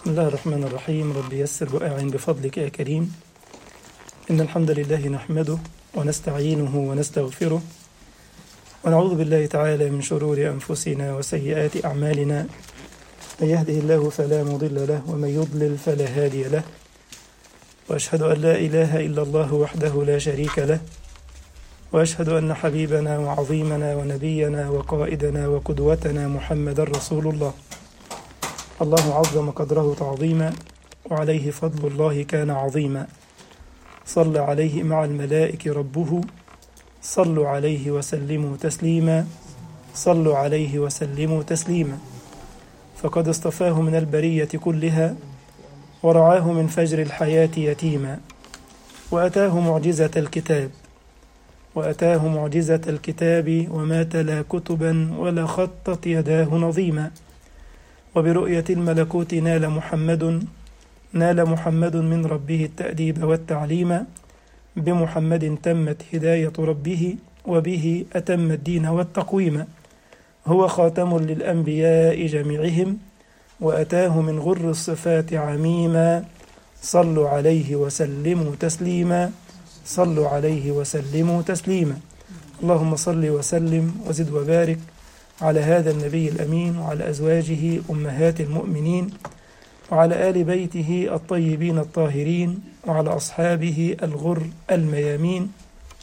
بسم الله الرحمن الرحيم رب يسر وأعن بفضلك يا كريم إن الحمد لله نحمده ونستعينه ونستغفره ونعوذ بالله تعالى من شرور أنفسنا وسيئات أعمالنا من يهده الله فلا مضل له ومن يضلل فلا هادي له وأشهد أن لا إله إلا الله وحده لا شريك له وأشهد أن حبيبنا وعظيمنا ونبينا وقائدنا وقدوتنا محمد رسول الله الله عظم قدره تعظيما وعليه فضل الله كان عظيما صلى عليه مع الملائكة ربه صلوا عليه وسلموا تسليما صلوا عليه وسلموا تسليما فقد اصطفاه من البرية كلها ورعاه من فجر الحياة يتيما وأتاه معجزة الكتاب وأتاه معجزة الكتاب وما تلا كتبا ولا خطت يداه نظيما وبرؤية الملكوت نال محمد نال محمد من ربه التأديب والتعليم بمحمد تمت هداية ربه وبه أتم الدين والتقويم هو خاتم للأنبياء جميعهم وأتاه من غر الصفات عميما صلوا عليه وسلموا تسليما صلوا عليه وسلموا تسليما اللهم صل وسلم وزد وبارك على هذا النبي الأمين وعلى أزواجه أمهات المؤمنين وعلى آل بيته الطيبين الطاهرين وعلى أصحابه الغر الميامين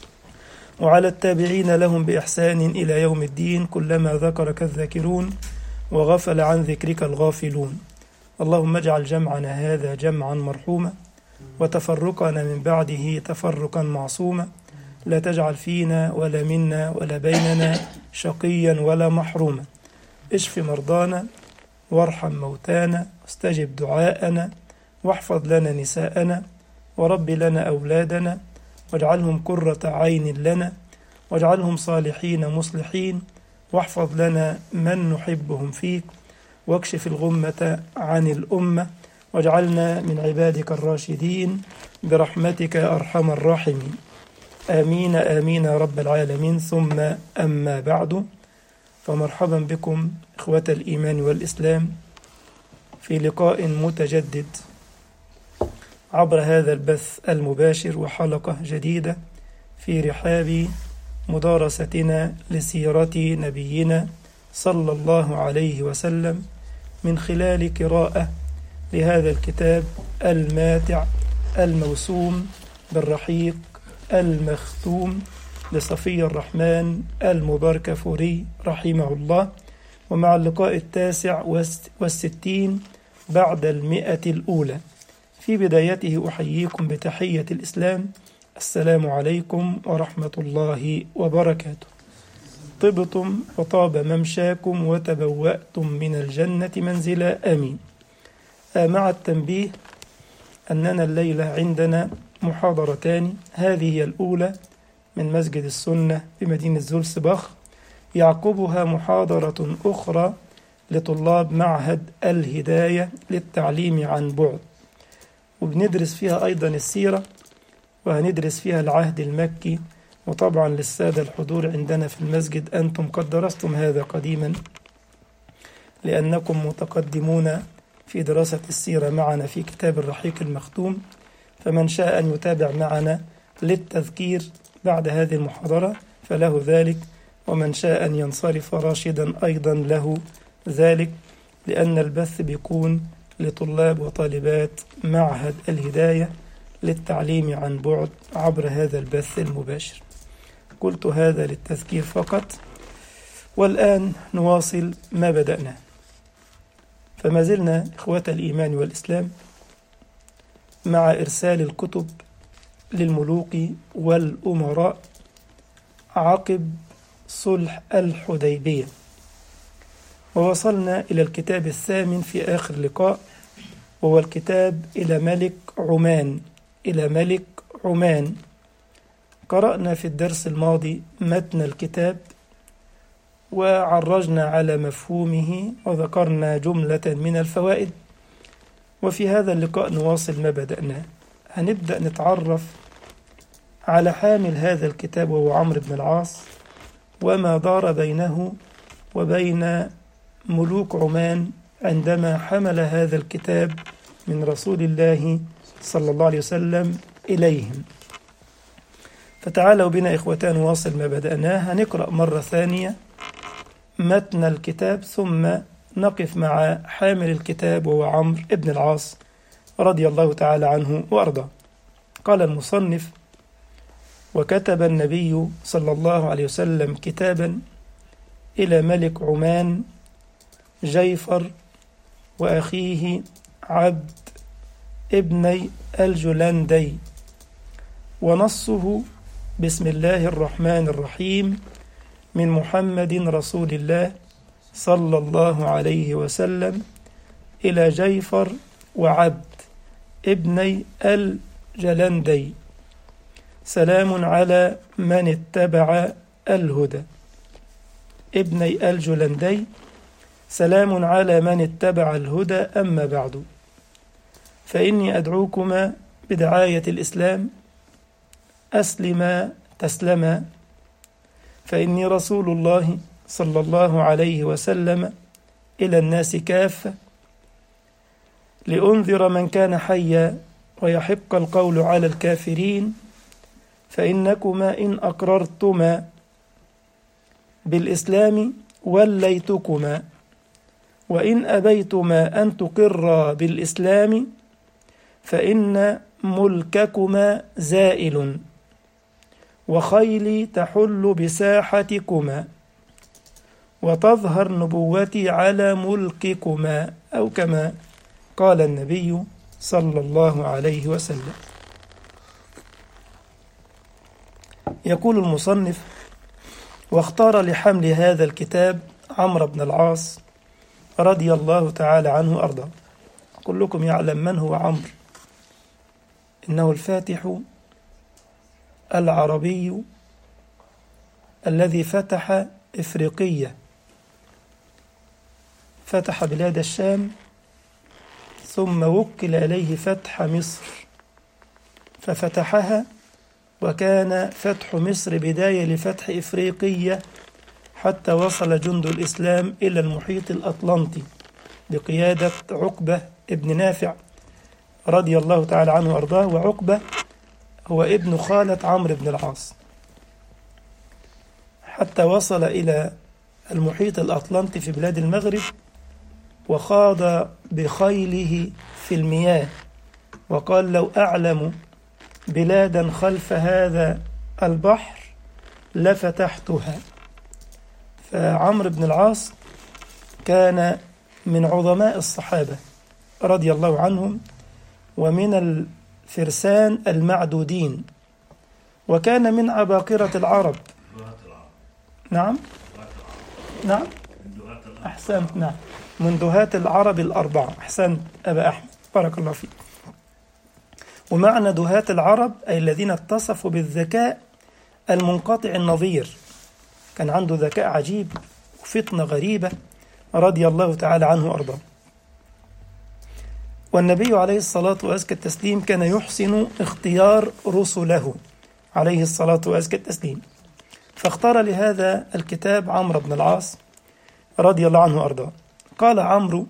وعلى التابعين لهم بإحسان إلى يوم الدين كلما ذكرك الذاكرون وغفل عن ذكرك الغافلون اللهم اجعل جمعنا هذا جمعا مرحوما وتفرقنا من بعده تفرقا معصوما لا تجعل فينا ولا منا ولا بيننا شقيا ولا محروما اشف مرضانا وارحم موتانا واستجب دعاءنا واحفظ لنا نساءنا ورب لنا أولادنا واجعلهم قرة عين لنا واجعلهم صالحين مصلحين واحفظ لنا من نحبهم فيك واكشف الغمة عن الأمة واجعلنا من عبادك الراشدين برحمتك يا أرحم الراحمين آمين آمين يا رب العالمين ثم أما بعد فمرحبا بكم إخوة الإيمان والإسلام في لقاء متجدد عبر هذا البث المباشر وحلقة جديدة في رحاب مدارستنا لسيرة نبينا صلى الله عليه وسلم من خلال قراءة لهذا الكتاب الماتع الموسوم بالرحيق المختوم لصفي الرحمن المبارك فوري رحمه الله ومع اللقاء التاسع والستين بعد المئة الأولى في بدايته أحييكم بتحية الإسلام السلام عليكم ورحمة الله وبركاته طبتم وطاب ممشاكم وتبوأتم من الجنة منزلا آمين مع التنبيه أننا الليلة عندنا محاضرتان هذه هي الأولى من مسجد السنة بمدينة زولسباخ يعقبها محاضرة أخرى لطلاب معهد الهداية للتعليم عن بعد وبندرس فيها أيضا السيرة وهندرس فيها العهد المكي وطبعا للسادة الحضور عندنا في المسجد أنتم قد درستم هذا قديما لأنكم متقدمون في دراسة السيرة معنا في كتاب الرحيق المختوم فمن شاء أن يتابع معنا للتذكير بعد هذه المحاضرة فله ذلك ومن شاء أن ينصرف راشدا أيضا له ذلك لأن البث بيكون لطلاب وطالبات معهد الهداية للتعليم عن بعد عبر هذا البث المباشر قلت هذا للتذكير فقط والآن نواصل ما بدأناه فما زلنا إخوة الإيمان والإسلام مع إرسال الكتب للملوك والأمراء عقب صلح الحديبية ووصلنا إلى الكتاب الثامن في آخر لقاء وهو الكتاب إلى ملك عمان إلى ملك عمان قرأنا في الدرس الماضي متن الكتاب وعرجنا على مفهومه وذكرنا جملة من الفوائد وفي هذا اللقاء نواصل ما بدأناه هنبدأ نتعرف على حامل هذا الكتاب وهو عمرو بن العاص وما دار بينه وبين ملوك عمان عندما حمل هذا الكتاب من رسول الله صلى الله عليه وسلم إليهم فتعالوا بنا إخوتان نواصل ما بدأناه هنقرأ مرة ثانية متن الكتاب ثم نقف مع حامل الكتاب وهو عمرو ابن العاص رضي الله تعالى عنه وأرضاه قال المصنف وكتب النبي صلى الله عليه وسلم كتابا إلى ملك عمان جيفر وأخيه عبد ابني الجلندي ونصه بسم الله الرحمن الرحيم من محمد رسول الله صلى الله عليه وسلم إلى جيفر وعبد ابني الجلندي سلام على من اتبع الهدى ابني الجلندي سلام على من اتبع الهدى أما بعد فإني أدعوكما بدعاية الإسلام أسلما تسلما فإني رسول الله صلى الله عليه وسلم إلى الناس كافة لأنذر من كان حيا ويحق القول على الكافرين فإنكما إن أقررتما بالإسلام وليتكما وإن أبيتما أن تقرا بالإسلام فإن ملككما زائل وخيلي تحل بساحتكما وتظهر نبوتي على ملككما أو كما قال النبي صلى الله عليه وسلم يقول المصنف واختار لحمل هذا الكتاب عمرو بن العاص رضي الله تعالى عنه وأرضاه كلكم يعلم من هو عمرو إنه الفاتح العربي الذي فتح إفريقية فتح بلاد الشام ثم وكل إليه فتح مصر ففتحها وكان فتح مصر بداية لفتح إفريقية حتى وصل جند الإسلام إلى المحيط الأطلنطي بقيادة عقبة ابن نافع رضي الله تعالى عنه وأرضاه وعقبة هو ابن خالة عمرو بن العاص حتى وصل إلى المحيط الأطلنطي في بلاد المغرب وخاض بخيله في المياه وقال لو أعلم بلادا خلف هذا البحر لفتحتها فعمرو بن العاص كان من عظماء الصحابة رضي الله عنهم ومن الفرسان المعدودين وكان من عباقرة العرب نعم نعم أحسنت نعم من دهاة العرب الأربعة أحسنت أبا أحمد بارك الله فيك ومعنى دهاة العرب أي الذين اتصفوا بالذكاء المنقطع النظير كان عنده ذكاء عجيب وفطنة غريبة رضي الله تعالى عنه وأرضاه والنبي عليه الصلاة وأزكى التسليم كان يحسن اختيار رسله عليه الصلاة وأزكى التسليم فاختار لهذا الكتاب عمرو بن العاص رضي الله عنه وأرضاه قال عمرو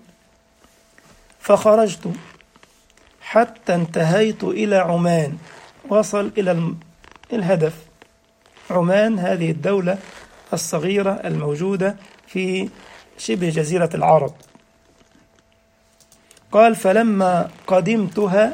فخرجت حتى انتهيت إلى عمان وصل إلى الهدف عمان هذه الدولة الصغيرة الموجودة في شبه جزيرة العرب قال فلما قدمتها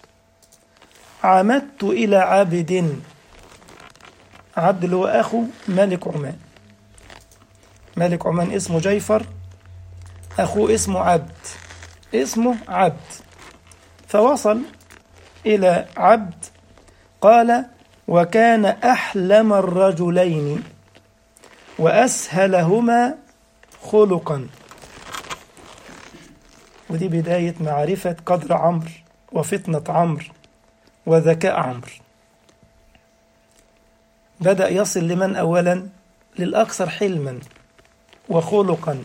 عمدت إلى عبد عبد اللي هو أخو ملك عمان ملك عمان اسمه جيفر أخوه اسمه عبد اسمه عبد فوصل إلى عبد قال وكان أحلم الرجلين وأسهلهما خلقا ودي بداية معرفة قدر عمرو وفطنة عمرو وذكاء عمرو بدأ يصل لمن أولا للأكثر حلما وخلقا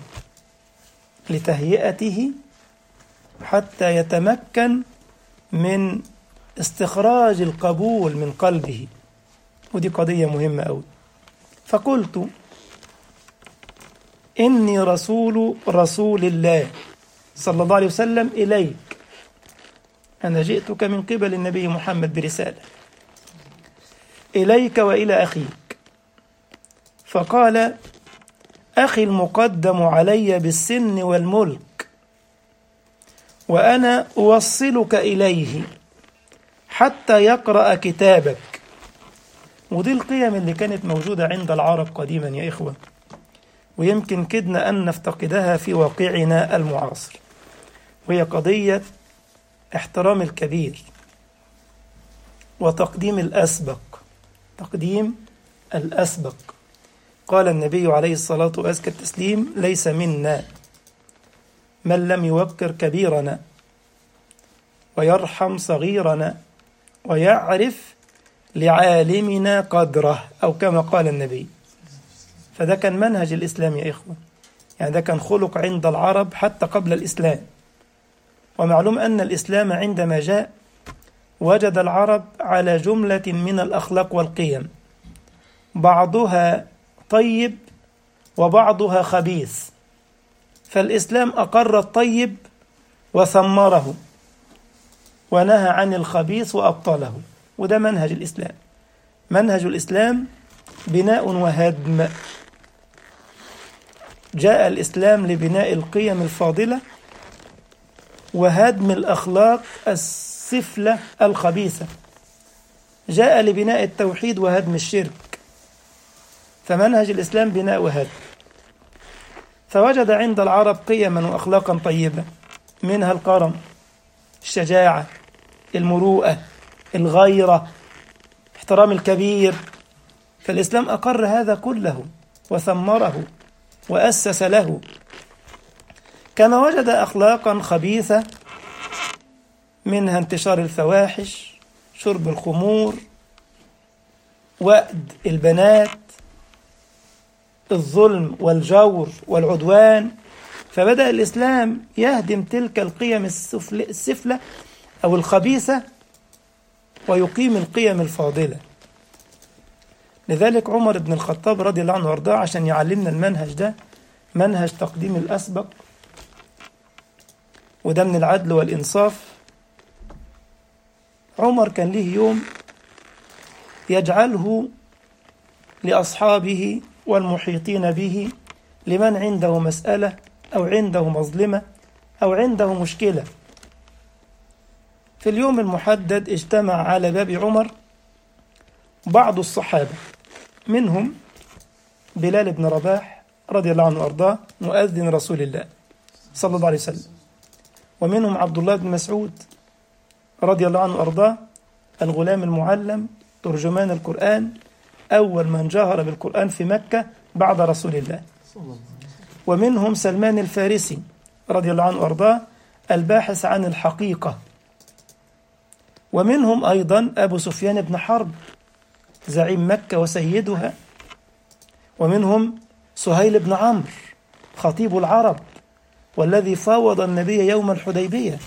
لتهيئته حتى يتمكن من استخراج القبول من قلبه ودي قضية مهمة أوي فقلت إني رسول رسول الله صلى الله عليه وسلم إليك أنا جئتك من قبل النبي محمد برسالة إليك وإلى أخيك فقال أخي المقدم علي بالسن والملك وأنا أوصلك إليه حتى يقرأ كتابك ودي القيم اللي كانت موجودة عند العرب قديما يا إخوة ويمكن كدنا أن نفتقدها في واقعنا المعاصر وهي قضية احترام الكبير وتقديم الأسبق تقديم الأسبق قال النبي عليه الصلاة وأزكى التسليم ليس منا من لم يوقر كبيرنا ويرحم صغيرنا ويعرف لعالمنا قدره أو كما قال النبي فده كان منهج الإسلام يا إخوة يعني ده كان خلق عند العرب حتى قبل الإسلام ومعلوم أن الإسلام عندما جاء وجد العرب على جملة من الأخلاق والقيم بعضها طيب وبعضها خبيث فالإسلام أقر الطيب وثمره ونهى عن الخبيث وأبطله وده منهج الإسلام منهج الإسلام بناء وهدم جاء الإسلام لبناء القيم الفاضلة وهدم الأخلاق السفلة الخبيثة جاء لبناء التوحيد وهدم الشرك فمنهج الإسلام بناء وهدم فوجد عند العرب قيما وأخلاقا طيبة منها الكرم الشجاعة المروءة الغيرة احترام الكبير فالإسلام أقر هذا كله وثمره وأسس له كما وجد أخلاقا خبيثة منها انتشار الفواحش شرب الخمور وأد البنات الظلم والجور والعدوان فبدأ الإسلام يهدم تلك القيم السفلة أو الخبيثة ويقيم القيم الفاضلة لذلك عمر بن الخطاب رضي الله عنه وارضاه عشان يعلمنا المنهج ده منهج تقديم الأسبق وده من العدل والإنصاف عمر كان له يوم يجعله لأصحابه والمحيطين به لمن عنده مسألة أو عنده مظلمة أو عنده مشكلة في اليوم المحدد اجتمع على باب عمر بعض الصحابة منهم بلال بن رباح رضي الله عنه وأرضاه مؤذن رسول الله صلى الله عليه وسلم ومنهم عبد الله بن مسعود رضي الله عنه وأرضاه الغلام المعلم ترجمان القرآن أول من جهر بالقرآن في مكة بعد رسول الله ومنهم سلمان الفارسي رضي الله عنه وأرضاه الباحث عن الحقيقة ومنهم أيضا أبو سفيان بن حرب زعيم مكة وسيدها ومنهم سهيل بن عمرو خطيب العرب والذي فاوض النبي يوم الحديبية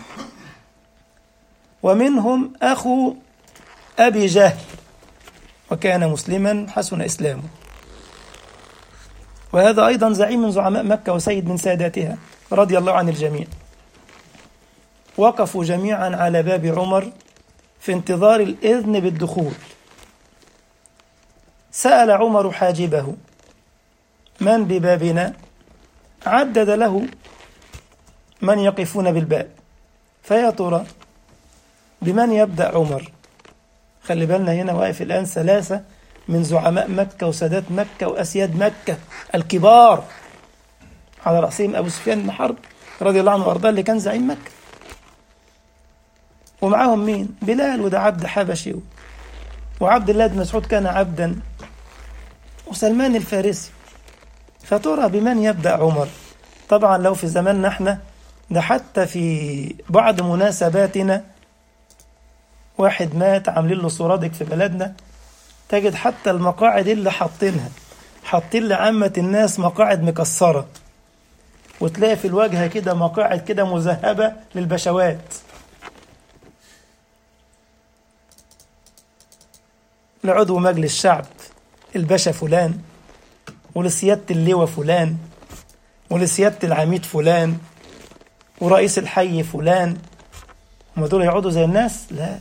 ومنهم أخو أبي جهل وكان مسلما حسن إسلامه وهذا أيضا زعيم من زعماء مكة وسيد من ساداتها رضي الله عن الجميع وقفوا جميعا على باب عمر في انتظار الإذن بالدخول سأل عمر حاجبه من ببابنا عدد له من يقفون بالباب فيا ترى بمن يبدأ عمر خلي بالنا هنا واقف الآن ثلاثة من زعماء مكة وسادات مكة وأسياد مكة الكبار على رأسهم أبو سفيان بن حرب رضي الله عنه وأرضاه اللي كان زعيم مكة ومعاهم مين بلال وده عبد حبشي وعبد الله بن مسعود كان عبدا وسلمان الفارسي فترى بمن يبدأ عمر طبعا لو في زماننا احنا ده حتى في بعض مناسباتنا واحد مات عاملين له سرادق في بلدنا تجد حتى المقاعد اللي حاطينها حاطين لعامة الناس مقاعد مكسرة وتلاقي في الواجهة كده مقاعد كده مذهبة للبشوات لعضو مجلس شعب الباشا فلان ولسيادة اللواء فلان ولسيادة العميد فلان ورئيس الحي فلان هم دول يقعدوا زي الناس لا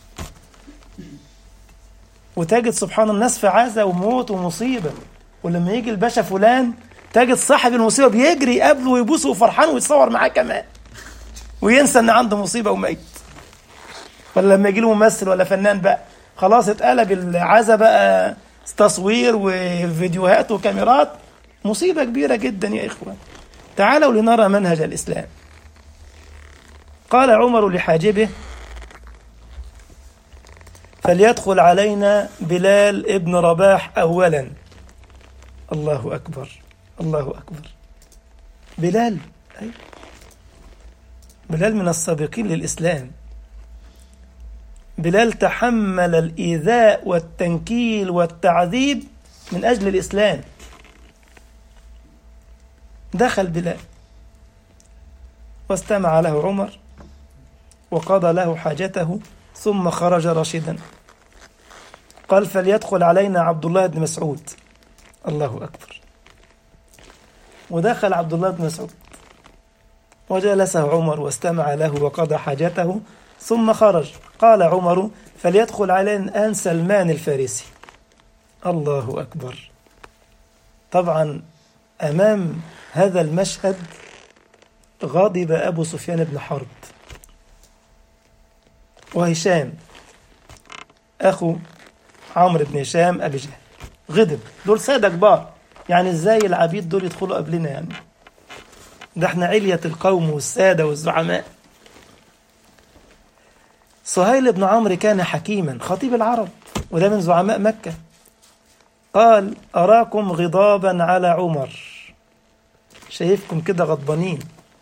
وتجد سبحان الناس في عزا وموت ومصيبة ولما يجي الباشا فلان تجد صاحب المصيبة بيجري يقابله ويبوسه وفرحان ويتصور معاه كمان وينسى ان عنده مصيبة وميت ولا لما يجي له ممثل ولا فنان بقى خلاص اتقلب العزا بقى تصوير وفيديوهات وكاميرات مصيبة كبيرة جدا يا إخوان تعالوا لنرى منهج الإسلام قال عمر لحاجبه فليدخل علينا بلال ابن رباح أولا الله أكبر الله أكبر بلال أي بلال من السابقين للإسلام بلال تحمل الإيذاء والتنكيل والتعذيب من أجل الإسلام دخل بلال واستمع له عمر وقضى له حاجته ثم خرج راشدا قال فليدخل علينا عبد الله بن مسعود الله أكبر ودخل عبد الله بن مسعود وجلسه عمر واستمع له وقضى حاجته ثم خرج قال عمر فليدخل علينا الآن سلمان الفارسي الله أكبر طبعا أمام هذا المشهد غضب أبو سفيان بن حرب وهشام أخو عمرو بن هشام أبي جهل غضب دول سادة كبار يعني ازاي العبيد دول يدخلوا قبلنا يعني ده احنا علية القوم والسادة والزعماء سهيل بن عمرو كان حكيما خطيب العرب وده من زعماء مكة قال أراكم غضابا على عمر شايفكم كده غضبانين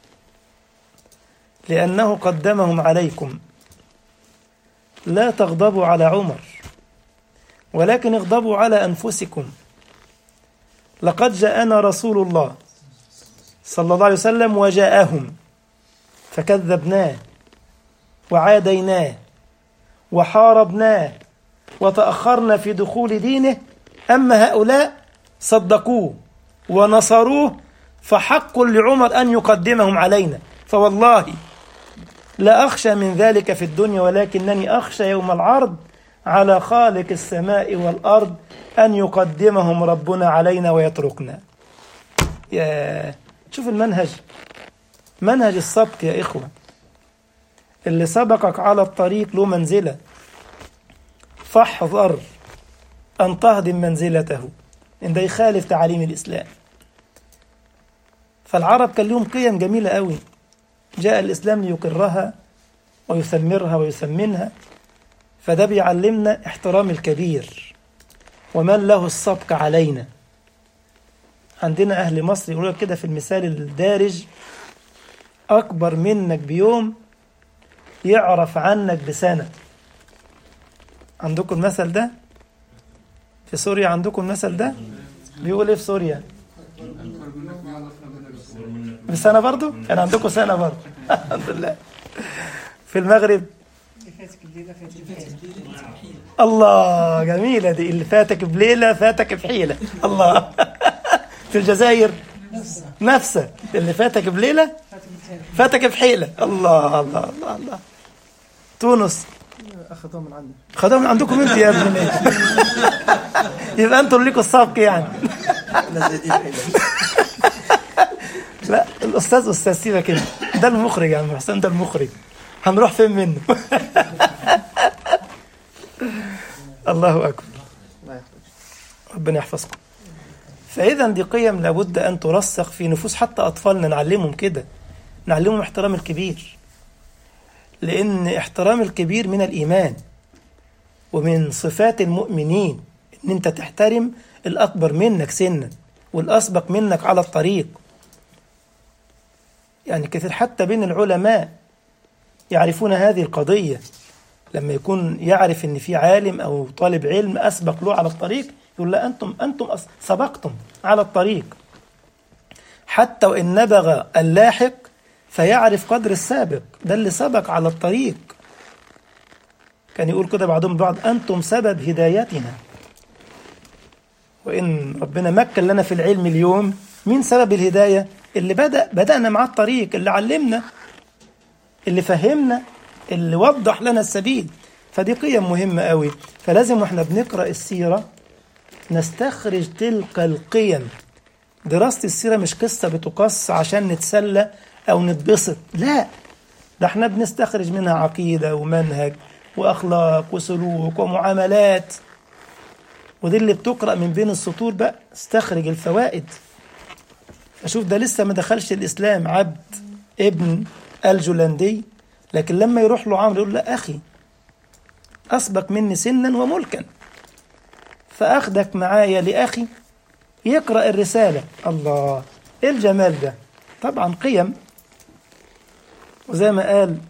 لأنه قدمهم عليكم لا تغضبوا على عمر ولكن اغضبوا على أنفسكم لقد جاءنا رسول الله صلى الله عليه وسلم وجاءهم فكذبناه وعاديناه وحاربناه وتأخرنا في دخول دينه أما هؤلاء صدقوه ونصروه فحق لعمر أن يقدمهم علينا فوالله لا أخشى من ذلك في الدنيا ولكنني أخشى يوم العرض على خالق السماء والأرض أن يقدمهم ربنا علينا ويتركنا يا شوف المنهج منهج السبق يا إخوة اللي سبقك على الطريق له منزلة فاحذر أن تهضم منزلته إن ده يخالف تعاليم الإسلام فالعرب كان لهم قيم جميلة قوي جاء الإسلام ليقرها ويثمرها ويثمنها فده بيعلمنا احترام الكبير ومن له السبق علينا عندنا أهل مصر يقولوا كده في المثال الدارج أكبر منك بيوم يعرف عنك بسنة عندكم المثل ده في سوريا عندكم المثل ده بيقول ايه في سوريا بسنة برضو كان عندكم سنة برضو الحمد لله في المغرب الله جميلة دي اللي فاتك بليلة فاتك بحيلة الله في الجزائر نفسه اللي فاتك بليلة فاتك بحيلة الله الله الله الله تونس اخذوه من عندنا خدوها من عندكم انت يا ابني يبقى انتوا اللي ليكوا السبق يعني لا الاستاذ استاذ سيبك انت ده المخرج يا عم حسين ده المخرج هنروح فين منه الله اكبر الله يحفظك ربنا يحفظكم فاذا دي قيم لابد ان ترسخ في نفوس حتى اطفالنا نعلمهم كده نعلمهم احترام الكبير لان احترام الكبير من الايمان ومن صفات المؤمنين ان انت تحترم الاكبر منك سنا والاسبق منك على الطريق يعني كثير حتى بين العلماء يعرفون هذه القضيه لما يكون يعرف ان في عالم او طالب علم اسبق له على الطريق يقول لا انتم انتم أس- سبقتم على الطريق حتى وان نبغ اللاحق فيعرف قدر السابق ده اللي سبق على الطريق كان يقول كده بعضهم بعض انتم سبب هدايتنا وان ربنا مكن لنا في العلم اليوم مين سبب الهدايه اللي بدا بدانا مع الطريق اللي علمنا اللي فهمنا اللي وضح لنا السبيل فدي قيم مهمة قوي فلازم واحنا بنقرأ السيرة نستخرج تلك القيم دراسة السيرة مش قصة بتقص عشان نتسلى أو نتبسط لا ده احنا بنستخرج منها عقيدة ومنهج وأخلاق وسلوك ومعاملات ودي اللي بتقرأ من بين السطور بقى استخرج الفوائد أشوف ده لسه ما دخلش الإسلام عبد ابن الجولندي لكن لما يروح له عمرو يقول لا أخي أسبق مني سنا وملكا فأخدك معايا لأخي يقرأ الرسالة الله إيه الجمال ده طبعا قيم وزي ما قال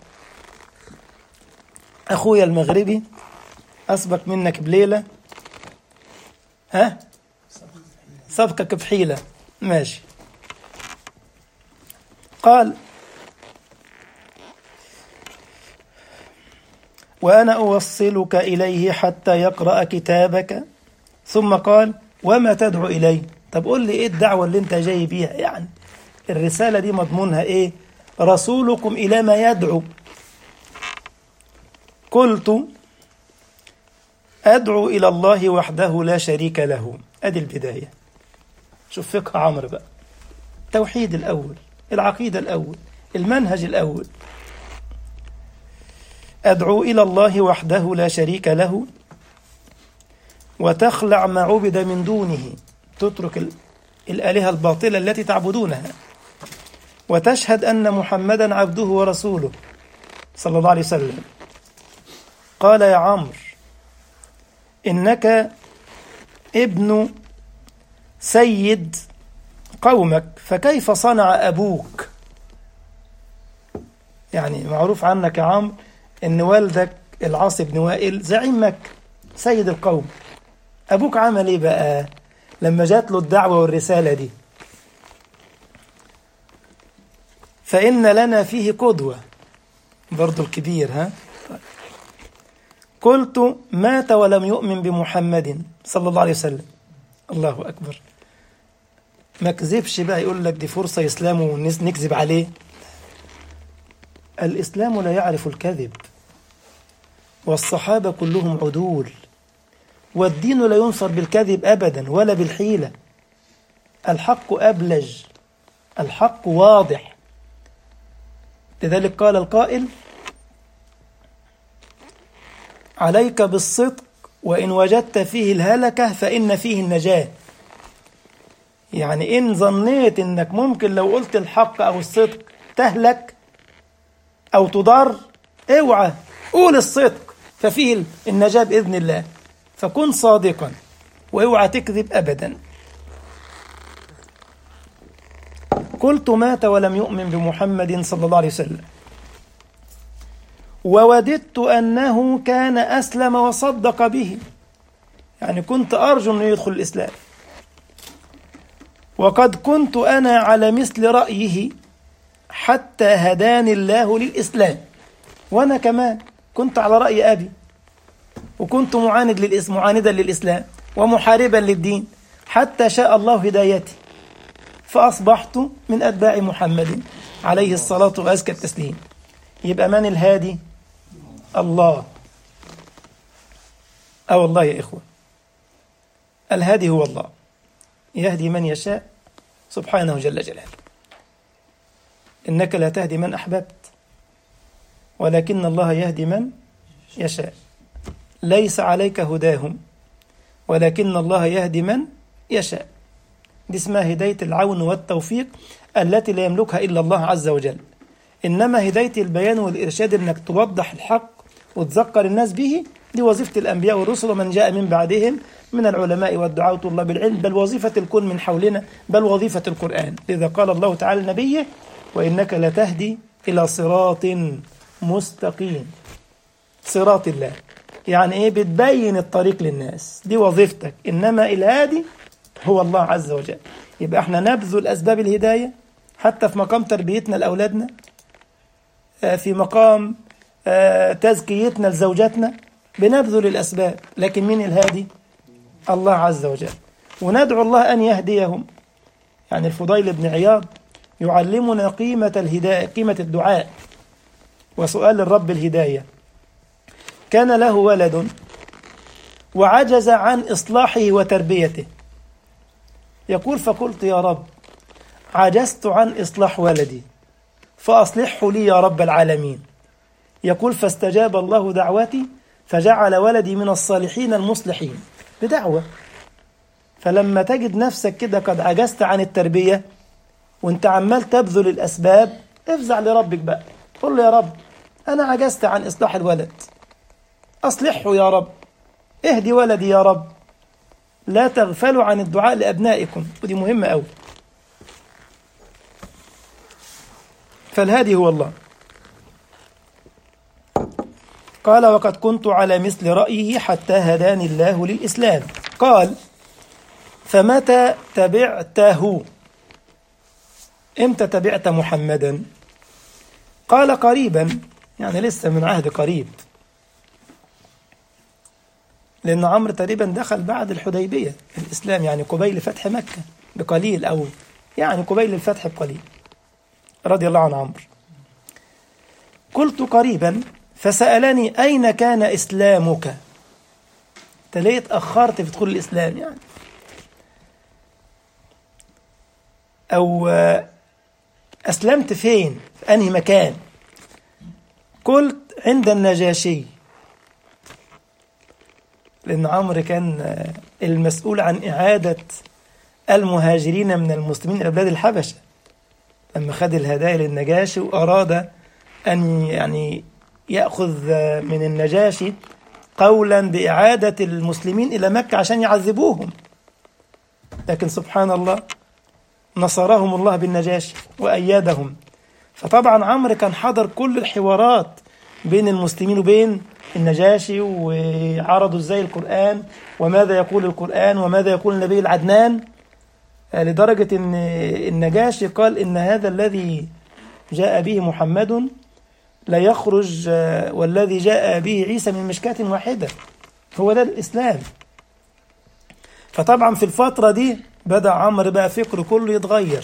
أخويا المغربي أسبق منك بليلة ها سبقك بحيلة ماشي قال وأنا أوصلك إليه حتى يقرأ كتابك ثم قال وما تدعو إليه طب قول لي إيه الدعوة اللي أنت جاي بيها يعني الرسالة دي مضمونها إيه رسولكم إلى ما يدعو قلت أدعو إلى الله وحده لا شريك له أدي البداية شوف فقه عمرو بقى التوحيد الأول العقيدة الأول المنهج الأول أدعو إلى الله وحده لا شريك له وتخلع ما عبد من دونه تترك الآلهة الباطلة التي تعبدونها وتشهد أن محمدا عبده ورسوله صلى الله عليه وسلم قال يا عمرو إنك ابن سيد قومك فكيف صنع أبوك يعني معروف عنك يا عمرو إن والدك العاص بن وائل زعيم مكة سيد القوم أبوك عمل إيه بقى لما جات له الدعوة والرسالة دي فإن لنا فيه قدوة برضو الكبير ها قلت مات ولم يؤمن بمحمد صلى الله عليه وسلم الله أكبر ما كذبش بقى يقول لك دي فرصة إسلام ونكذب عليه الإسلام لا يعرف الكذب والصحابة كلهم عدول والدين لا ينصر بالكذب أبدا ولا بالحيلة الحق أبلج الحق واضح لذلك قال القائل عليك بالصدق وإن وجدت فيه الهلكة فإن فيه النجاة يعني إن ظنيت إنك ممكن لو قلت الحق أو الصدق تهلك أو تضر اوعى قول الصدق ففيه النجاة بإذن الله فكن صادقا واوعى تكذب أبدا قلت مات ولم يؤمن بمحمد صلى الله عليه وسلم ووددت أنه كان أسلم وصدق به يعني كنت أرجو أنه يدخل الإسلام وقد كنت أنا على مثل رأيه حتى هداني الله للإسلام وأنا كمان كنت على رأي أبي وكنت معاند للإسلام معاندا للإسلام ومحاربا للدين حتى شاء الله هدايتي فأصبحت من أتباع محمد عليه الصلاة وأزكى التسليم يبقى من الهادي الله أو الله يا إخوة الهادي هو الله يهدي من يشاء سبحانه جل جلاله إنك لا تهدي من أحببت ولكن الله يهدي من يشاء ليس عليك هداهم ولكن الله يهدي من يشاء دي اسمها هداية العون والتوفيق التي لا يملكها إلا الله عز وجل إنما هداية البيان والإرشاد إنك توضح الحق وتذكر الناس به دي وظيفة الأنبياء والرسل ومن جاء من بعدهم من العلماء والدعاة وطلاب العلم بل وظيفة الكون من حولنا بل وظيفة القرآن لذا قال الله تعالى لنبيه وإنك لتهدي إلى صراط مستقيم صراط الله يعني إيه بتبين الطريق للناس دي وظيفتك إنما الهادي هو الله عز وجل يبقى احنا نبذل أسباب الهداية حتى في مقام تربيتنا لأولادنا في مقام تزكيتنا لزوجاتنا بنبذل الأسباب لكن مين الهادي الله عز وجل وندعو الله أن يهديهم يعني الفضيل بن عياض يعلمنا قيمة الهداية قيمة الدعاء وسؤال للرب الهداية كان له ولد وعجز عن إصلاحه وتربيته يقول فقلت يا رب عجزت عن إصلاح ولدي فأصلحه لي يا رب العالمين يقول فاستجاب الله دعوتي فجعل ولدي من الصالحين المصلحين بدعوة فلما تجد نفسك كده قد عجزت عن التربية وانت عمال تبذل الأسباب افزع لربك بقى قل له يا رب أنا عجزت عن إصلاح الولد أصلحه يا رب اهدي ولدي يا رب لا تغفلوا عن الدعاء لأبنائكم ودي مهمة أوي فالهادي هو الله قال وقد كنت على مثل رأيه حتى هداني الله للإسلام قال فمتى تبعته امتى تبعت محمدا قال قريبا يعني لسه من عهد قريب لأن عمرو تقريبا دخل بعد الحديبية الإسلام يعني قبيل فتح مكة بقليل أو يعني قبيل الفتح بقليل رضي الله عن عمرو قلت قريبا فسألني أين كان إسلامك أنت ليه اتأخرت في دخول الإسلام يعني أو أسلمت فين في أنهي مكان قلت عند النجاشي لأن عمرو كان المسؤول عن إعادة المهاجرين من المسلمين إلى بلاد الحبشة لما خد الهدايا للنجاشي وأراد أن يعني يأخذ من النجاشي قولا بإعادة المسلمين إلى مكة عشان يعذبوهم لكن سبحان الله نصرهم الله بالنجاشي وأيدهم فطبعا عمرو كان حضر كل الحوارات بين المسلمين وبين النجاشي وعرضوا ازاي القرآن وماذا يقول القرآن وماذا يقول النبي العدنان لدرجة ان النجاشي قال ان هذا الذي جاء به محمد لا يخرج والذي جاء به عيسى من مشكاة واحدة هو ده الإسلام فطبعا في الفترة دي بدأ عمرو بقى فكره كله يتغير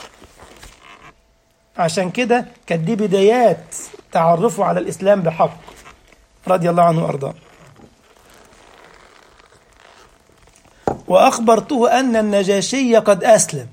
عشان كده كانت دي بدايات تعرفه على الإسلام بحق رضي الله عنه وأرضاه وأخبرته أن النجاشي قد أسلم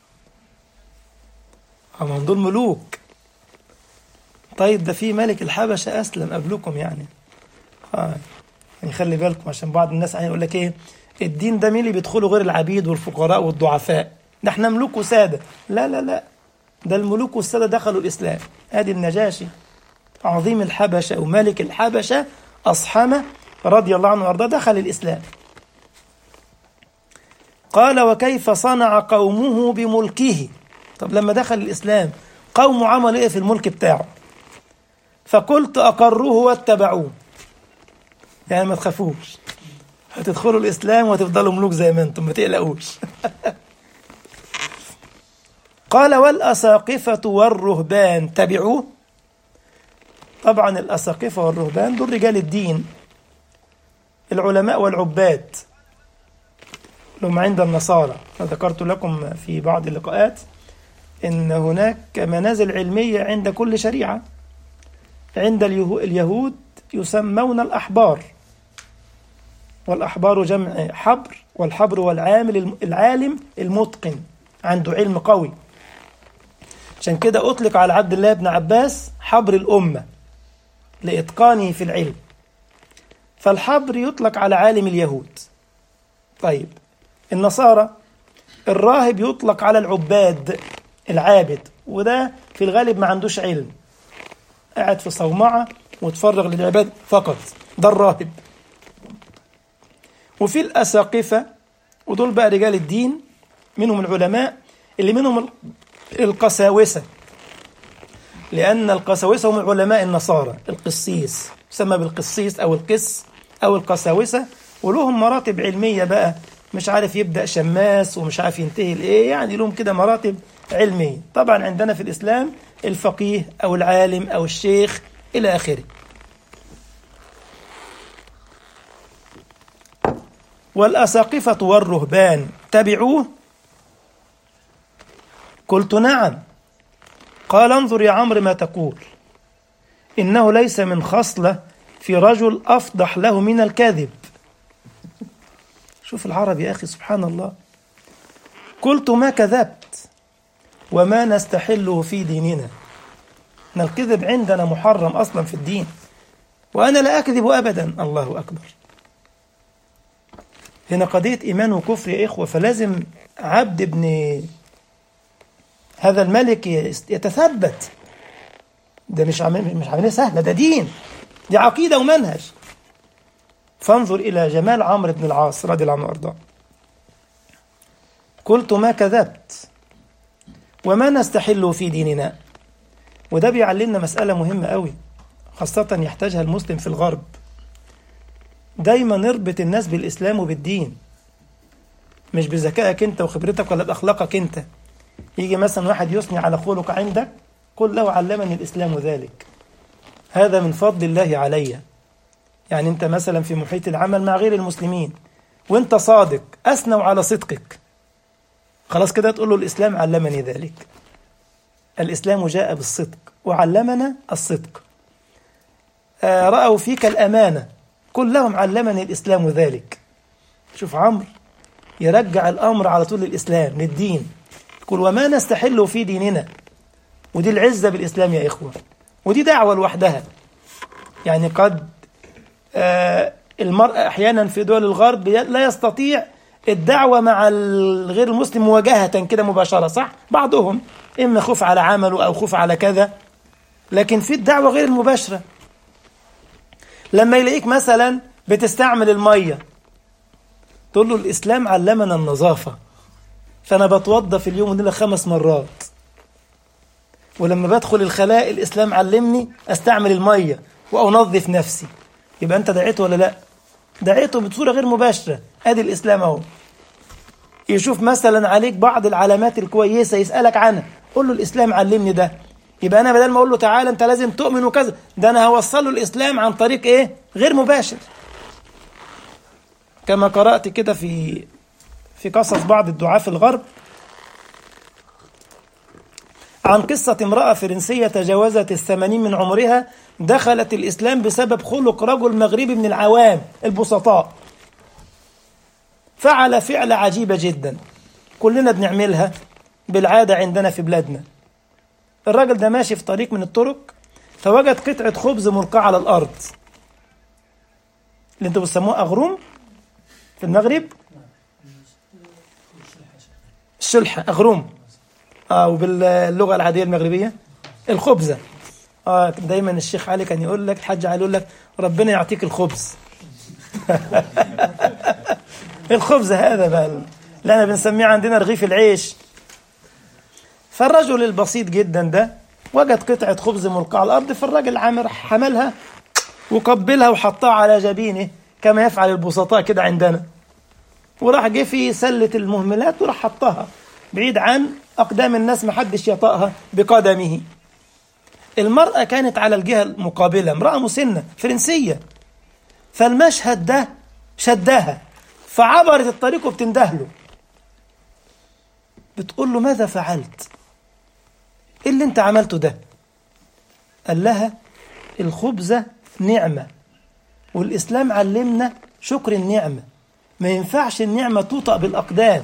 هم دول ملوك طيب ده في ملك الحبشة أسلم قبلكم يعني آه. يعني خلي بالكم عشان بعض الناس يعني يقول لك إيه الدين ده مين اللي بيدخلوا غير العبيد والفقراء والضعفاء ده احنا ملوك وسادة لا لا لا ده الملوك والسادة دخلوا الإسلام ادي النجاشي عظيم الحبشة وملك الحبشة أصحمة رضي الله عنه وارضاه دخل الإسلام قال وكيف صنع قومه بملكه طب لما دخل الإسلام قومه عملوا إيه في الملك بتاعه فقلت أقروه واتبعوه يعني ما تخافوش هتدخلوا الإسلام وهتفضلوا ملوك زي ما أنتم ما تقلقوش قال والأساقفة والرهبان تبعوه طبعا الأساقفة والرهبان دول رجال الدين العلماء والعباد لهم عند النصارى ذكرت لكم في بعض اللقاءات إن هناك منازل علمية عند كل شريعة عند اليهود يسمون الأحبار والأحبار جمع حبر والحبر والعامل العالم المتقن عنده علم قوي عشان كده أطلق على عبد الله بن عباس حبر الأمة لإتقانه في العلم فالحبر يطلق على عالم اليهود طيب النصارى الراهب يطلق على العباد العابد وده في الغالب ما عندوش علم قاعد في صومعة وتفرغ للعباد فقط ده الراهب وفي الأساقفة ودول بقى رجال الدين منهم العلماء اللي منهم القساوسة لأن القساوسة هم علماء النصارى القسيس يسمى بالقسيس أو القس أو القساوسة ولهم مراتب علمية بقى مش عارف يبدأ شماس ومش عارف ينتهي لإيه يعني لهم كده مراتب علمية طبعا عندنا في الإسلام الفقيه أو العالم أو الشيخ إلى آخره والأساقفة والرهبان تبعوه قلت نعم قال انظر يا عمرو ما تقول إنه ليس من خصلة في رجل أفضح له من الكذب شوف العرب يا أخي سبحان الله قلت ما كذبت وما نستحله في ديننا إن الكذب عندنا محرم أصلا في الدين وأنا لا أكذب أبدا الله أكبر هنا قضية إيمان وكفر يا إخوة فلازم عبد ابن هذا الملك يتثبت ده مش عمل مش عملية سهلة ده دين دي عقيدة ومنهج فانظر إلى جمال عمرو بن العاص رضي الله عنه وأرضاه قلت ما كذبت وما نستحل في ديننا وده بيعلمنا مسألة مهمة قوي خاصة يحتاجها المسلم في الغرب دايما نربط الناس بالإسلام وبالدين مش بذكائك أنت وخبرتك ولا بأخلاقك أنت يجي مثلا واحد يثني على خلق عندك قل له علمني الإسلام ذلك هذا من فضل الله علي يعني أنت مثلا في محيط العمل مع غير المسلمين وأنت صادق أثنوا على صدقك خلاص كده تقول له الإسلام علمني ذلك الإسلام جاء بالصدق وعلمنا الصدق آه رأوا فيك الأمانة قل لهم علمني الإسلام ذلك شوف عمرو يرجع الأمر على طول للإسلام للدين يقول وما نستحل في ديننا ودي العزة بالإسلام يا إخوة ودي دعوة لوحدها يعني قد آه المرأة أحيانا في دول الغرب لا يستطيع الدعوة مع الغير المسلم مواجهة كده مباشرة صح؟ بعضهم إما خوف على عمله أو خوف على كذا لكن في الدعوة غير المباشرة لما يلاقيك مثلا بتستعمل المية تقول له الإسلام علمنا النظافة فأنا بتوضى في اليوم ودي خمس مرات ولما بدخل الخلاء الإسلام علمني أستعمل المية وأنظف نفسي يبقى أنت دعيته ولا لأ دعيته بصورة غير مباشرة أدي الإسلام أهو يشوف مثلا عليك بعض العلامات الكويسة يسألك عنها قول له الإسلام علمني ده يبقى أنا بدل ما أقول له تعالى أنت لازم تؤمن وكذا ده أنا هوصل له الإسلام عن طريق إيه غير مباشر كما قرأت كده في في قصص بعض الدعاة في الغرب عن قصة امرأة فرنسية تجاوزت الثمانين من عمرها دخلت الإسلام بسبب خلق رجل مغربي من العوام البسطاء فعل فعلة عجيبة جدا كلنا بنعملها بالعادة عندنا في بلادنا الراجل ده ماشي في طريق من الطرق فوجد قطعة خبز ملقاة على الأرض اللي انتوا بتسموه أغروم في المغرب الشلحة أغروم اه وباللغة العادية المغربية الخبزة اه دايما الشيخ علي كان يقول لك الحاج علي يقول لك ربنا يعطيك الخبز الخبز هذا بقى اللي احنا بنسميه عندنا رغيف العيش فالرجل البسيط جدا ده وجد قطعة خبز ملقاة على الأرض فالراجل عامر حملها وقبلها وحطها على جبينه كما يفعل البسطاء كده عندنا وراح جه في سلة المهملات وراح حطها بعيد عن أقدام الناس محدش يطأها بقدمه المرأة كانت على الجهة المقابلة امرأة مسنة فرنسية فالمشهد ده شدها فعبرت الطريق وبتندهله بتقول له ماذا فعلت ايه اللي انت عملته ده قال لها الخبزة نعمة والإسلام علمنا شكر النعمة ما ينفعش النعمة توطأ بالأقدام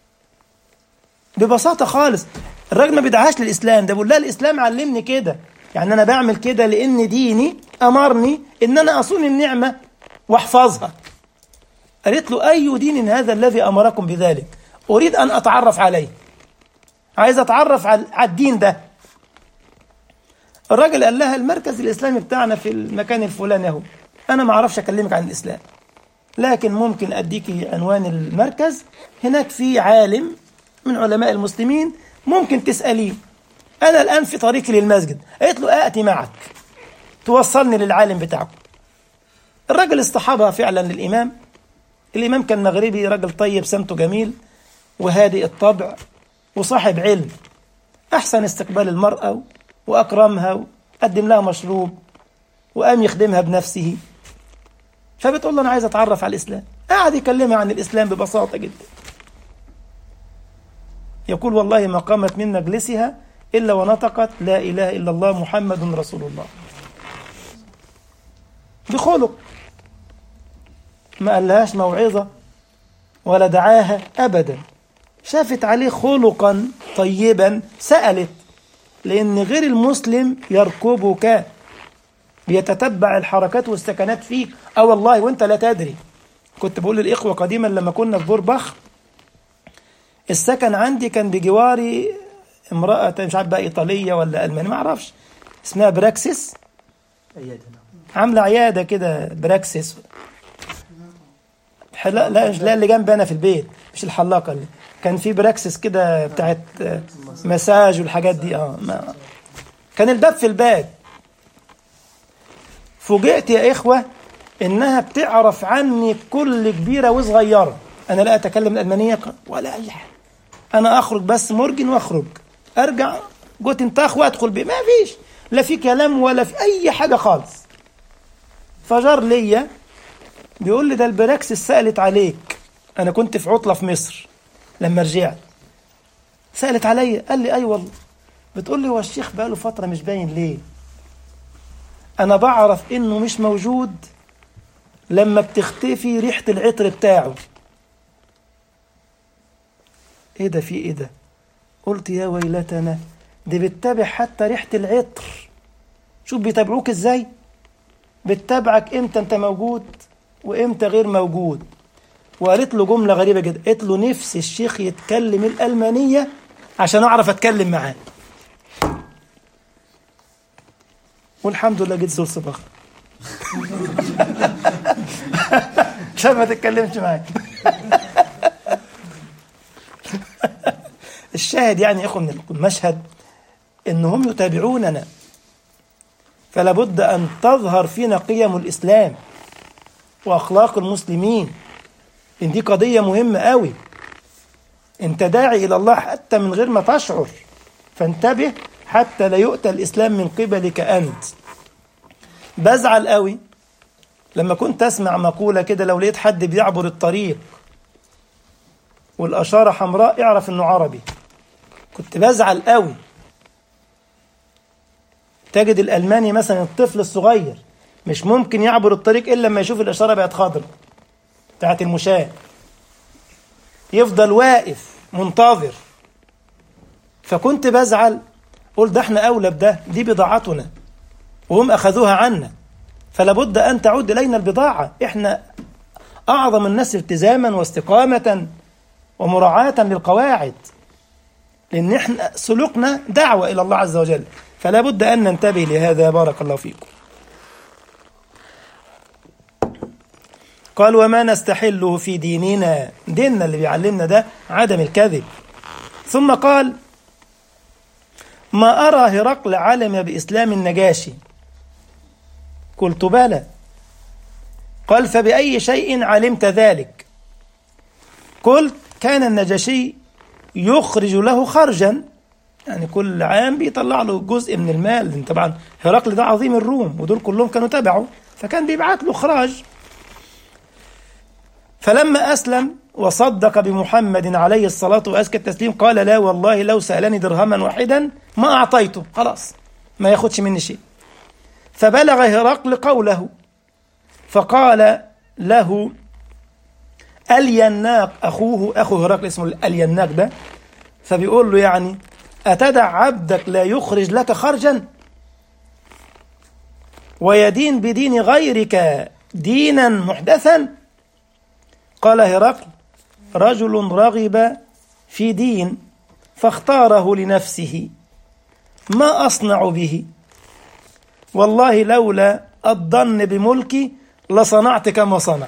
ببساطة خالص الراجل ما بيدعاش للإسلام ده بيقول لها الإسلام علمني كده يعني أنا بعمل كده لأن ديني أمرني إن أنا أصون النعمة وأحفظها قالت له أي دين هذا الذي أمركم بذلك أريد أن أتعرف عليه عايز أتعرف على الدين ده الراجل قال لها المركز الإسلامي بتاعنا في المكان الفلاني أهو أنا ما أعرفش أكلمك عن الإسلام لكن ممكن أديكي عنوان المركز هناك في عالم من علماء المسلمين ممكن تسأليه أنا الآن في طريقي للمسجد قالت له آتي معك توصلني للعالم بتاعكم الراجل اصطحبها فعلا للإمام الإمام كان مغربي راجل طيب سمته جميل وهادئ الطبع وصاحب علم أحسن استقبال المرأة وأكرمها وقدم لها مشروب وقام يخدمها بنفسه فبتقول له أنا عايز أتعرف على الإسلام قاعد يكلمها عن الإسلام ببساطة جدا يقول والله ما قامت من مجلسها إلا ونطقت لا إله إلا الله محمد رسول الله بخلق ما قالهاش موعظة ولا دعاها أبدا شافت عليه خلقا طيبا سألت لأن غير المسلم يركبك بيتتبع الحركات والسكنات فيك اه والله وانت لا تدري كنت بقول للإخوة قديما لما كنا في بوربخ السكن عندي كان بجواري امرأة مش عارف بقى إيطالية ولا ألمانية ما أعرفش اسمها براكسس أيدنا عاملة عيادة كده براكسس لا لا لا اللي جنبي أنا في البيت مش الحلاقة اللي كان في براكسس كده بتاعت آه، مساج والحاجات دي اه ما كان الباب في الباب فوجئت يا إخوة إنها بتعرف عني كل كبيرة وصغيرة أنا لا أتكلم الألمانية ولا أي حاجة أنا أخرج بس مرجن وأخرج أرجع جوتن تاخ وأدخل بيه ما فيش لا في كلام ولا في أي حاجة خالص فجار ليا بيقول لي ده البراكسس سألت عليك أنا كنت في عطلة في مصر لما رجعت سألت عليا قال لي أي أيوة والله بتقول لي هو الشيخ بقاله فترة مش باين ليه أنا بعرف إنه مش موجود لما بتختفي ريحة العطر بتاعه إيه ده في إيه ده قلت يا ويلتنا دي بتتابع حتى ريحة العطر شوف بيتابعوك إزاي بتتابعك إمتى أنت موجود وإمتى غير موجود وقالت له جملة غريبة جدا قالت له نفسي الشيخ يتكلم الألمانية عشان أعرف أتكلم معاه والحمد لله جيت زول صباح عشان ما تتكلمش معاك الشاهد يعني يا اخوه من المشهد انهم يتابعوننا فلا بد ان تظهر فينا قيم الاسلام واخلاق المسلمين ان دي قضيه مهمه قوي انت داعي الى الله حتى من غير ما تشعر فانتبه حتى لا يؤتى الاسلام من قبلك انت بزعل قوي لما كنت اسمع مقوله كده لو لقيت حد بيعبر الطريق والاشاره حمراء اعرف انه عربي كنت بزعل قوي تجد الالماني مثلا الطفل الصغير مش ممكن يعبر الطريق الا لما يشوف الاشاره بقت خضراء بتاعت المشاة يفضل واقف منتظر فكنت بزعل قول ده احنا اولى بده دي بضاعتنا وهم اخذوها عنا فلا بد ان تعود الينا البضاعه احنا اعظم الناس التزاما واستقامه ومراعاه للقواعد لان احنا سلوكنا دعوه الى الله عز وجل فلا بد ان ننتبه لهذا بارك الله فيكم قال وما نستحله في ديننا ديننا اللي بيعلمنا ده عدم الكذب ثم قال ما أرى هرقل علم بإسلام النجاشي قلت بلى قال فبأي شيء علمت ذلك قلت كان النجاشي يخرج له خرجا يعني كل عام بيطلع له جزء من المال طبعا هرقل ده عظيم الروم ودول كلهم كانوا تبعه فكان بيبعت له خراج فلما أسلم وصدق بمحمد عليه الصلاة وأزكى التسليم قال لا والله لو سألني درهما واحدا ما أعطيته خلاص ما ياخدش مني شيء فبلغ هرقل قوله فقال له اليناق أخوه أخو هرقل اسمه اليناق ده فبيقول له يعني أتدع عبدك لا يخرج لك خرجا ويدين بدين غيرك دينا محدثا قال هرقل رجل رغب في دين فاختاره لنفسه ما أصنع به والله لولا الظن بملكي لصنعت كما صنع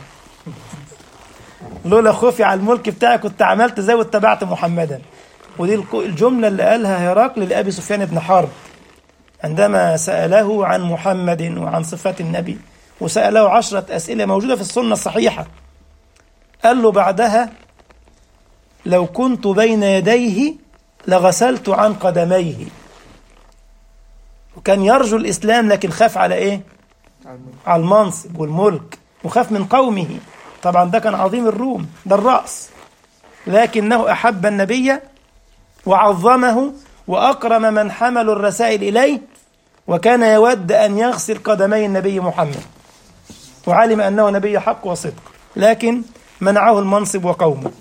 لولا خوفي على الملك بتاعي كنت عملت زي واتبعت محمدا ودي الجملة اللي قالها هرقل لأبي سفيان بن حرب عندما سأله عن محمد وعن صفات النبي وسأله عشرة أسئلة موجودة في السنة الصحيحة قال له بعدها لو كنت بين يديه لغسلت عن قدميه وكان يرجو الإسلام لكن خاف على إيه على المنصب والملك وخاف من قومه طبعا ده كان عظيم الروم ده الرأس لكنه أحب النبي وعظمه وأكرم من حملوا الرسائل إليه وكان يود أن يغسل قدمي النبي محمد وعلم أنه نبي حق وصدق لكن منعه المنصب وقومه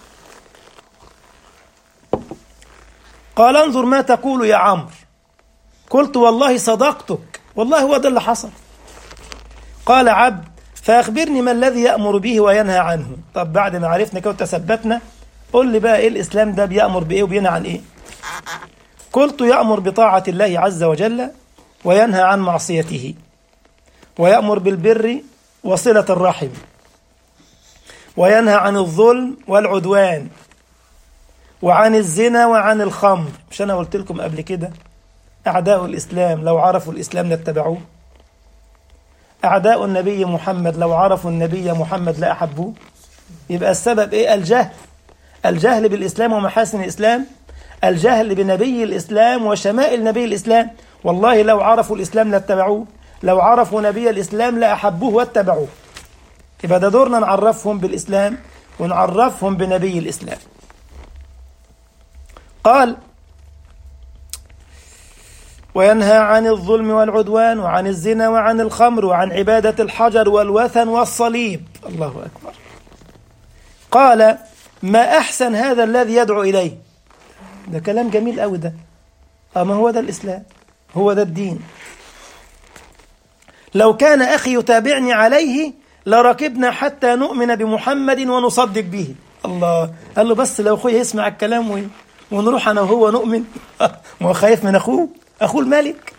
قال انظر ما تقول يا عمرو قلت والله صدقتك والله هو ده اللي حصل قال عبد فأخبرني ما الذي يأمر به وينهى عنه طب بعد ما عرفنا كده وتثبتنا قل لي بقى إيه الإسلام ده بيأمر بإيه وبينهى عن إيه قلت يأمر بطاعة الله عز وجل وينهى عن معصيته ويأمر بالبر وصلة الرحم وينهى عن الظلم والعدوان وعن الزنا وعن الخمر مش أنا قلت لكم قبل كده أعداء الإسلام لو عرفوا الإسلام لاتبعوه أعداء النبي محمد لو عرفوا النبي محمد لأحبوه يبقى السبب إيه الجهل الجهل بالإسلام ومحاسن الإسلام الجهل بنبي الإسلام وشمائل نبي الإسلام والله لو عرفوا الإسلام لاتبعوه لو عرفوا نبي الإسلام لأحبوه واتبعوه يبقى ده دورنا نعرفهم بالإسلام ونعرفهم بنبي الإسلام قال وينهى عن الظلم والعدوان وعن الزنا وعن الخمر وعن عبادة الحجر والوثن والصليب الله أكبر قال ما أحسن هذا الذي يدعو إليه ده كلام جميل قوي ده أما هو ده الإسلام هو ده الدين لو كان أخي يتابعني عليه لركبنا حتى نؤمن بمحمد ونصدق به الله قال له بس لو أخوي يسمع الكلام و... ونروح أنا وهو نؤمن ما هو خايف من أخوه أخوه الملك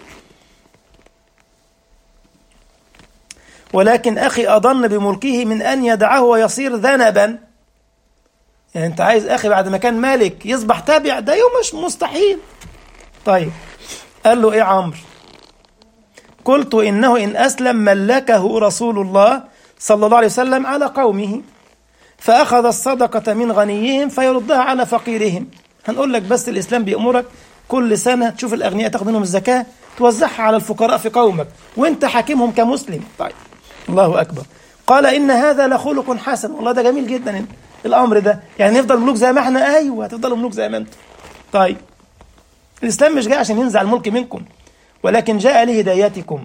ولكن أخي أضن بملكه من أن يدعه ويصير ذنبا يعني أنت عايز أخي بعد ما كان مالك يصبح تابع ده يوم مش مستحيل طيب قال له إيه عمرو قلت إنه إن أسلم ملكه رسول الله صلى الله عليه وسلم على قومه فأخذ الصدقة من غنيهم فيردها على فقيرهم هنقول لك بس الإسلام بيأمرك كل سنة تشوف الأغنياء تاخد منهم الزكاة توزعها على الفقراء في قومك وانت حاكمهم كمسلم طيب الله أكبر قال إن هذا لخلق حسن والله ده جميل جدا الأمر ده يعني نفضل ملوك زي ما احنا أيوة تفضلوا ملوك زي ما انتم طيب الإسلام مش جاي عشان ينزع الملك منكم ولكن جاء لهدايتكم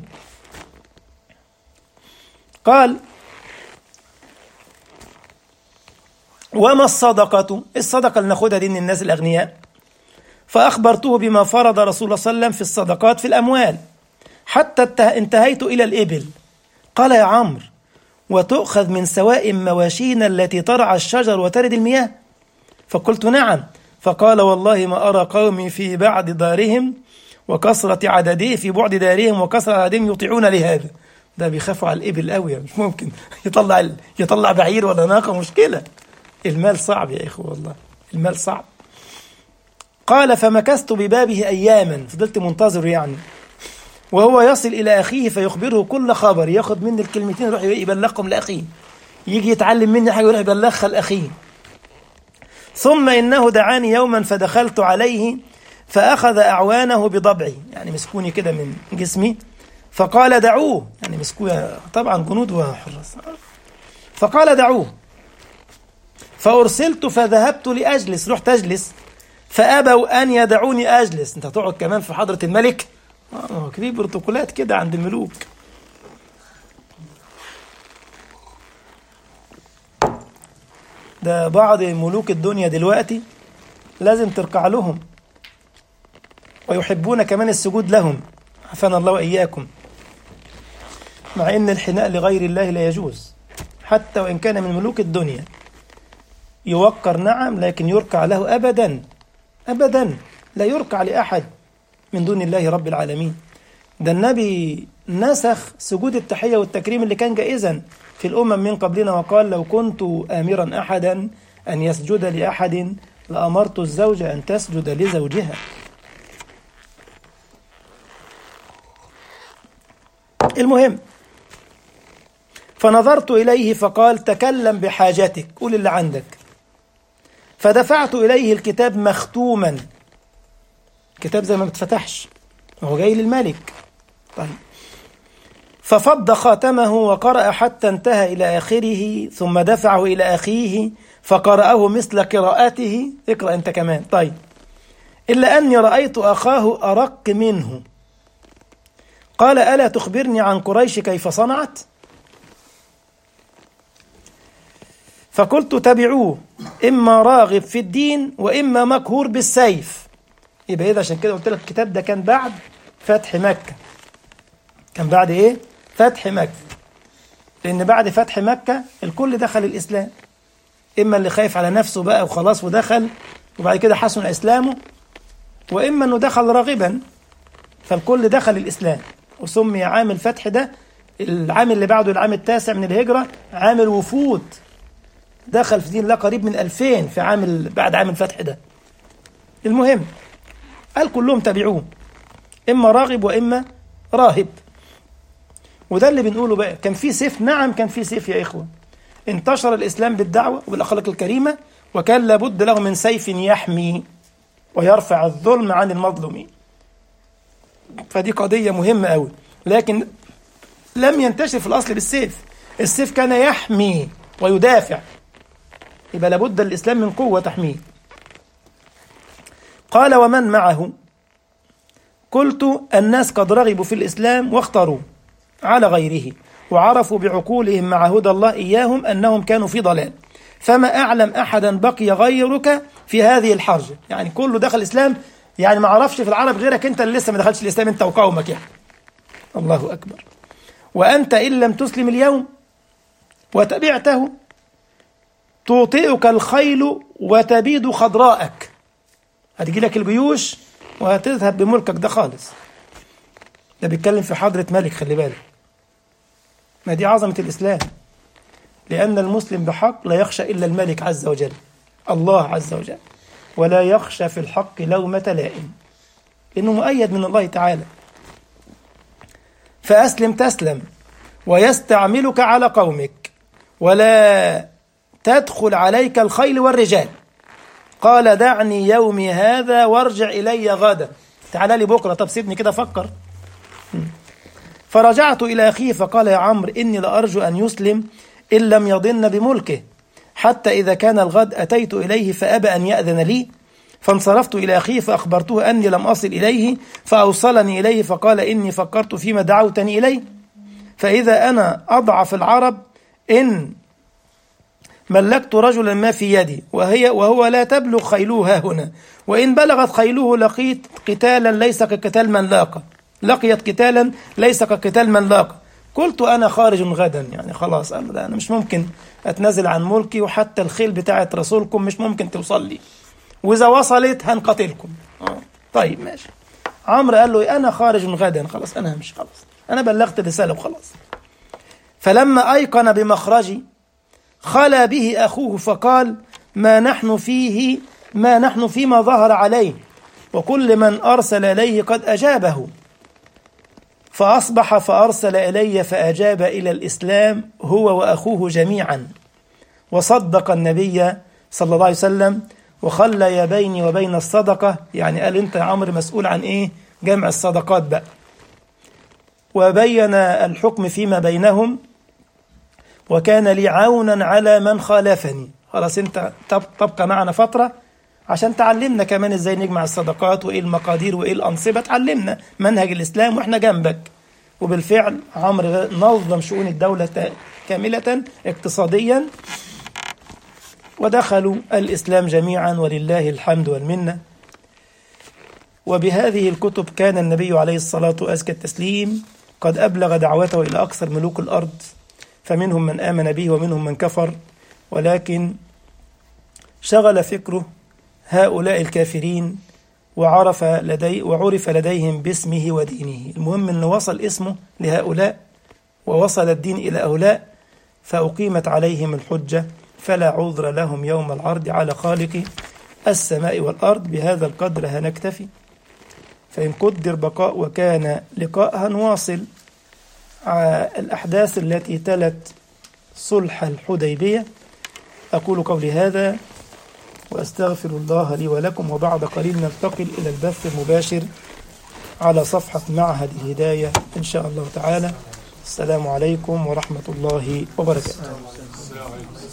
قال وما الصدقة الصدقة اللي ناخدها دي من الناس الأغنياء فأخبرته بما فرض رسول الله صلى الله عليه وسلم في الصدقات في الأموال حتى انتهيت إلى الإبل قال يا عمرو وتؤخذ من سوائم مواشينا التي ترعى الشجر وترد المياه فقلت نعم فقال والله ما أرى قومي في بعد دارهم وكثرة عدده في بعد دارهم وكثرة عددهم يطيعون لهذا ده بيخافوا على الإبل قوي مش ممكن يطلع يطلع بعير ولا ناقة مشكلة المال صعب يا إخوة والله المال صعب قال فمكثت ببابه أياما فضلت منتظر يعني وهو يصل إلى أخيه فيخبره كل خبر ياخد مني الكلمتين يروح يبلغهم لأخيه يجي يتعلم مني حاجة يروح يبلغها لأخيه ثم إنه دعاني يوما فدخلت عليه فأخذ أعوانه بضبعي يعني مسكوني كده من جسمي فقال دعوه يعني مسكوه طبعا جنود وحراس فقال دعوه فأرسلت فذهبت لأجلس رحت أجلس فأبوا أن يدعوني أجلس أنت هتقعد كمان في حضرة الملك آه في بروتوكولات كده عند الملوك ده بعض ملوك الدنيا دلوقتي لازم تركع لهم ويحبون كمان السجود لهم عافانا الله وإياكم مع أن الحناء لغير الله لا يجوز حتى وإن كان من ملوك الدنيا يوقر نعم لكن يركع له أبدا أبدا لا يركع لأحد من دون الله رب العالمين ده النبي نسخ سجود التحية والتكريم اللي كان جائزا في الأمم من قبلنا وقال لو كنت آمرا أحدا أن يسجد لأحد لأمرت الزوجة أن تسجد لزوجها المهم فنظرت إليه فقال تكلم بحاجتك قول اللي عندك فدفعت إليه الكتاب مختوما كتاب زي ما بتفتحش هو جاي للملك طيب ففض خاتمه وقرأ حتى انتهى إلى آخره ثم دفعه إلى أخيه فقرأه مثل قراءته اقرأ أنت كمان طيب إلا أني رأيت أخاه أرق منه قال ألا تخبرني عن قريش كيف صنعت فقلت تبعوه إما راغب في الدين وإما مقهور بالسيف يبقى إذا عشان كده قلت لك الكتاب ده كان بعد فتح مكة كان بعد إيه؟ فتح مكة لأن بعد فتح مكة الكل دخل الإسلام إما اللي خايف على نفسه بقى وخلاص ودخل وبعد كده حسن إسلامه وإما أنه دخل راغبا فالكل دخل الإسلام وسمي عام الفتح ده العام اللي بعده العام التاسع من الهجرة عام الوفود دخل في دين الله قريب من 2000 في عام ال... بعد عام الفتح ده المهم قال كلهم تبعوه إما راغب وإما راهب وده اللي بنقوله بقى كان في سيف نعم كان في سيف يا إخوة انتشر الإسلام بالدعوة وبالأخلاق الكريمة وكان لابد له من سيف يحمي ويرفع الظلم عن المظلومين فدي قضية مهمة أوي لكن لم ينتشر في الأصل بالسيف السيف كان يحمي ويدافع يبقى لابد الإسلام من قوة تحميه قال ومن معه قلت الناس قد رغبوا في الإسلام واختاروا على غيره وعرفوا بعقولهم مع هدى الله إياهم أنهم كانوا في ضلال فما أعلم أحدا بقي غيرك في هذه الحرجة يعني كله دخل الإسلام يعني ما عرفش في العرب غيرك أنت اللي لسه ما دخلش الإسلام أنت وقومك يعني الله أكبر وأنت إن لم تسلم اليوم وتبعته توطئك الخيل وتبيد خضراءك هتجي لك الجيوش وهتذهب بملكك ده خالص ده بيتكلم في حضرة ملك خلي بالك ما دي عظمة الإسلام لأن المسلم بحق لا يخشى إلا الملك عز وجل الله عز وجل ولا يخشى في الحق لومة لائم إنه مؤيد من الله تعالى فأسلم تسلم ويستعملك على قومك ولا تدخل عليك الخيل والرجال قال دعني يومي هذا وارجع إلي غدا تعال لي بكرة طب سيبني كده أفكر فرجعت إلى أخيه فقال يا عمرو إني لأرجو أن يسلم إن لم يضن بملكه حتى إذا كان الغد أتيت إليه فأبى أن يأذن لي فانصرفت إلى أخيه فأخبرته أني لم أصل إليه فأوصلني إليه فقال إني فكرت فيما دعوتني إليه فإذا أنا أضعف العرب إن ملكت رجلا ما في يدي وهي وهو لا تبلغ خيله ها هنا وإن بلغت خيله لقيت قتالا ليس كقتال من لاقى لقيت قتالا ليس كقتال من لاقى قلت أنا خارج غدا يعني خلاص أنا مش ممكن أتنازل عن ملكي وحتى الخيل بتاعت رسولكم مش ممكن توصل لي وإذا وصلت هنقتلكم آه. طيب ماشي عمرو قال له أنا خارج غدا خلاص أنا همشي خلاص أنا بلغت الرسالة وخلاص فلما أيقن بمخرجي خلا به أخوه فقال ما نحن فيه ما نحن فيما ظهر عليه وكل من أرسل إليه قد أجابه فأصبح فأرسل إلي فأجاب إلى الإسلام هو وأخوه جميعا وصدق النبي صلى الله عليه وسلم وخلى بيني وبين الصدقة يعني قال أنت يا عمرو مسؤول عن إيه جمع الصدقات بقى وبين الحكم فيما بينهم وكان لي عونا على من خالفني خلاص انت تبقى معنا فترة عشان تعلمنا كمان ازاي نجمع الصدقات وايه المقادير وايه الانصبة تعلمنا منهج الاسلام واحنا جنبك وبالفعل عمرو نظم شؤون الدولة كاملة اقتصاديا ودخلوا الإسلام جميعا ولله الحمد والمنة وبهذه الكتب كان النبي عليه الصلاة وأزكى التسليم قد أبلغ دعوته إلى أكثر ملوك الأرض فمنهم من آمن به ومنهم من كفر ولكن شغل فكره هؤلاء الكافرين وعرف لدي وعرف لديهم باسمه ودينه المهم أنه وصل اسمه لهؤلاء ووصل الدين إلى هؤلاء فأقيمت عليهم الحجة فلا عذر لهم يوم العرض على خالق السماء والأرض بهذا القدر هنكتفي فإن قدر بقاء وكان لقاء هنواصل الأحداث التي تلت صلح الحديبية أقول قولي هذا وأستغفر الله لي ولكم وبعد قليل ننتقل إلى البث المباشر على صفحة معهد الهداية إن شاء الله تعالى السلام عليكم ورحمة الله وبركاته